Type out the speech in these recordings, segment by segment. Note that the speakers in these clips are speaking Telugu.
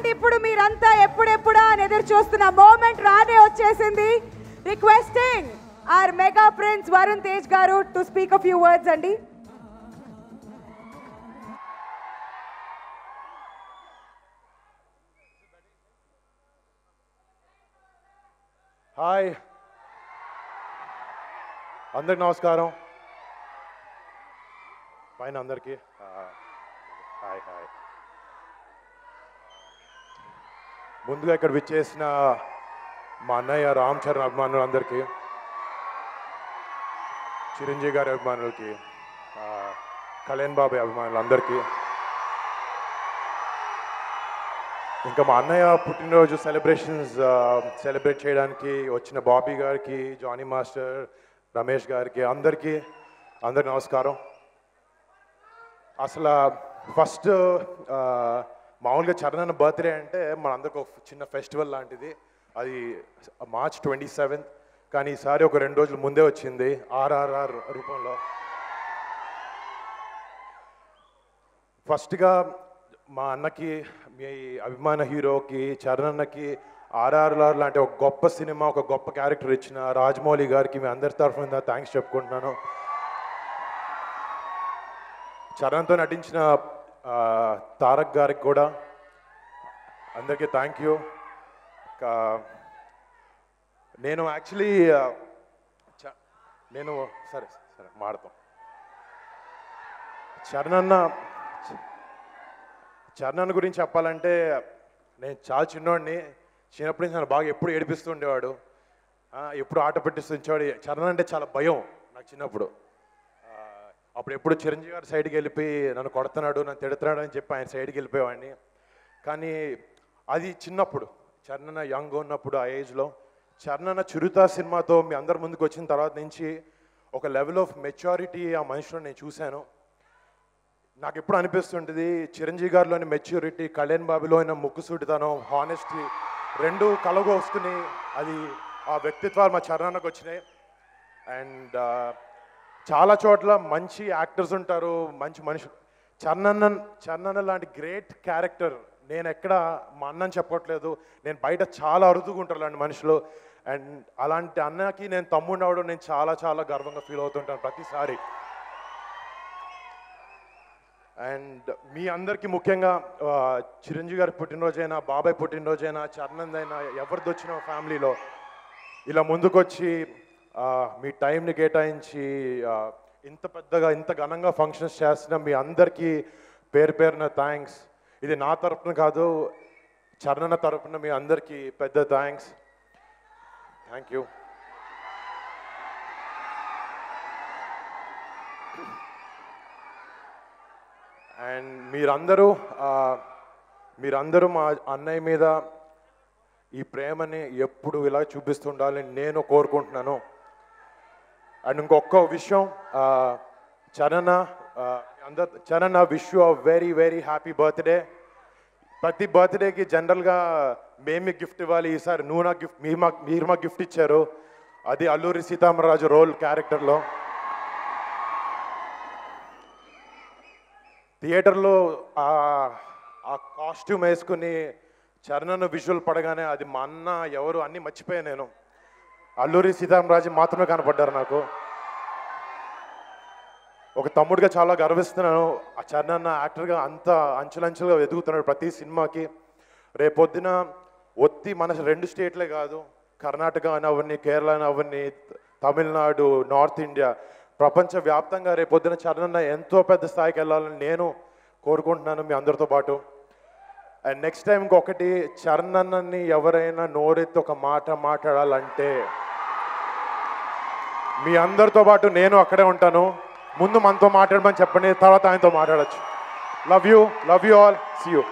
ఇప్పుడు మీరంతా ఎప్పుడెప్పుడా అని ఎదురు చూస్తున్న మూమెంట్ రానే వచ్చేసింది requesting our mega prince Varun Tej garu to speak a few words అండి హాయ్ అందరికి నమస్కారం పైన అందరికీ ఆ, హాయ్ హాయ్ ముందుగా ఇక్కడ విచ్చేసిన మా అన్నయ్య రామ్ చరణ్ అభిమానులు అందరికీ చిరంజీవి గారి అభిమానులకి ఆ, కళ్యాణ్ బాబాయ్ అభిమానులు అందరికీ ఇంకా మా అన్నయ్య పుట్టినరోజు సెలబ్రేషన్స్ సెలబ్రేట్ చేయడానికి వచ్చిన బాబీ గారికి జానీ మాస్టర్ రమేష్ గారికి అందరికీ అందరికి నమస్కారం అసలు ఫస్ట్ మామూలుగా చరణ్ బర్త్డే అంటే మనందరికి ఒక చిన్న ఫెస్టివల్ లాంటిది అది మార్చ్ ట్వంటీ సెవెంత్ కానీ ఈసారి ఒక రెండు రోజుల ముందే వచ్చింది ఆర్ఆర్ఆర్ రూపంలో ఫస్ట్గా మా అన్నకి మీ అభిమాన హీరోకి చరణ్ అన్నకి ఆర్ఆర్ఆర్ లాంటి ఒక గొప్ప సినిమా ఒక గొప్ప క్యారెక్టర్ ఇచ్చిన రాజమౌళి గారికి మీ అందరి తరఫున థ్యాంక్స్ చెప్పుకుంటున్నాను చరణ్తో నటించిన ఆ, తారక్ గారికి కూడా అందరికీ థ్యాంక్ యూ నేను యాక్చువల్లీ నేను సరే సరే మాడతాం చరణ్ అన్న చరణ్ గురించి చెప్పాలంటే నేను చాలా చిన్నోడిని చిన్నప్పటి నుంచి నన్ను బాగా ఎప్పుడు ఏడిపిస్తూ ఉండేవాడు ఆ, ఎప్పుడు ఆట పెట్టిస్తూ ఉంచేవాడు చరణ్ అంటే చాలా భయం నాకు చిన్నప్పుడు ఆ, అప్పుడు ఎప్పుడు చిరంజీవి గారి సైడ్కి వెళ్ళిపోయి నన్ను కొడుతున్నాడు నన్ను తిడుతున్నాడు అని చెప్పి ఆయన సైడ్కి వెళ్ళిపోయేవాడిని కానీ అది చిన్నప్పుడు చరణ్ యంగ్ ఉన్నప్పుడు ఆ ఏజ్లో చరణ్ చిరుత సినిమాతో మీ అందరి ముందుకు వచ్చిన తర్వాత నుంచి ఒక లెవెల్ ఆఫ్ మెచ్యూరిటీ ఆ మనిషిలో నేను చూశాను నాకు ఎప్పుడు అనిపిస్తుంటుంది చిరంజీవి గారిలోని మెచ్యూరిటీ కళ్యాణ్ బాబులో అయిన ముక్కుసూటితనం హానెస్టీ రెండు కలగ వస్తున్నాయి అది ఆ వ్యక్తిత్వాలు మా చరణానికి వచ్చినాయి అండ్ చాలా చోట్ల మంచి యాక్టర్స్ ఉంటారు మంచి మనుషులు చరణన్న చరణన్న లాంటి గ్రేట్ క్యారెక్టర్ నేను ఎక్కడ మా అన్నని చెప్పట్లేదు నేను బయట చాలా అరుదుగా ఉంటారు అలాంటి మనుషులు అండ్ అలాంటి అన్నకి నేను తమ్ముడు అవడం నేను చాలా చాలా గర్వంగా ఫీల్ అవుతుంటాను ప్రతిసారి అండ్ మీ అందరికీ ముఖ్యంగా ఆ, చిరంజీవి గారి పుట్టినరోజైనా బాబాయ్ పుట్టినరోజైనా చరణంద్ అయినా ఎవరిది వచ్చిన ఫ్యామిలీలో ఇలా ముందుకొచ్చి ఆ, మీ టైంని కేటాయించి ఆ, ఇంత పెద్దగా ఇంత ఘనంగా ఫంక్షన్స్ చేస్తున్న మీ అందరికీ పేరు పేరున థ్యాంక్స్ ఇది నా తరపున కాదు చరణన తరపున మీ అందరికీ పెద్ద థ్యాంక్స్ థ్యాంక్ యూ అండ్ మీరందరూ ఆ, మీరందరూ మా అన్నయ్య మీద ఈ ప్రేమని ఎప్పుడు ఇలా చూపిస్తుండాలని నేను కోరుకుంటున్నాను అండ్ ఇంకొక విషయం ఆ, చరణ్ ఆ, అందరు Charan wish you very very happy birthday ప్రతి బర్త్డేకి జనరల్గా మేము మీకు గిఫ్ట్ ఇవ్వాలి ఈసారి నువ్వు నాకు గిఫ్ట్ మీరు మాకు మీరు మాకు గిఫ్ట్ ఇచ్చారు అది అల్లూరి సీతారామరాజు రోల్ క్యారెక్టర్లో థియేటర్లో ఆ ఆ కాస్ట్యూమ్ వేసుకుని చరణ్ విజువల్ పడగానే అది మా అన్న ఎవరు అన్నీ మర్చిపోయాను నేను అల్లూరి సీతారామరాజు మాత్రమే కనపడ్డారు నాకు ఒక తమ్ముడిగా చాలా గర్విస్తున్నాను ఆ చరణ్ అన్న యాక్టర్గా అంత అంచెలంచెలుగా ఎదుగుతున్నాడు ప్రతి సినిమాకి రేపొద్దున ఒత్తి మన రెండు స్టేట్లే కాదు కర్ణాటక అని అవన్నీ కేరళ అని అవన్నీ తమిళనాడు నార్త్ ఇండియా ప్రపంచ వ్యాప్తంగా రేపొద్దున చరణ్ అన్న ఎంతో పెద్ద స్థాయికి వెళ్ళాలని నేను కోరుకుంటున్నాను మీ అందరితో పాటు అండ్ నెక్స్ట్ టైం ఇంకొకటి చరణ్ అన్నని ఎవరైనా నోరెత్తి ఒక మాట మాట్లాడాలంటే మీ అందరితో పాటు నేను అక్కడే ఉంటాను ముందు మనతో మాట్లాడమని చెప్పండి తర్వాత ఆయనతో మాట్లాడచ్చు love you love you all see you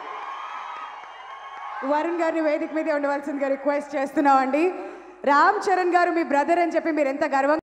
Varun గారిని వేదిక మీద ఉండవలసిందిగా రిక్వెస్ట్ చేస్తున్నామండి రామ్ చరణ్ గారు మీ బ్రదర్ అని చెప్పి మీరు ఎంత గర్వంగా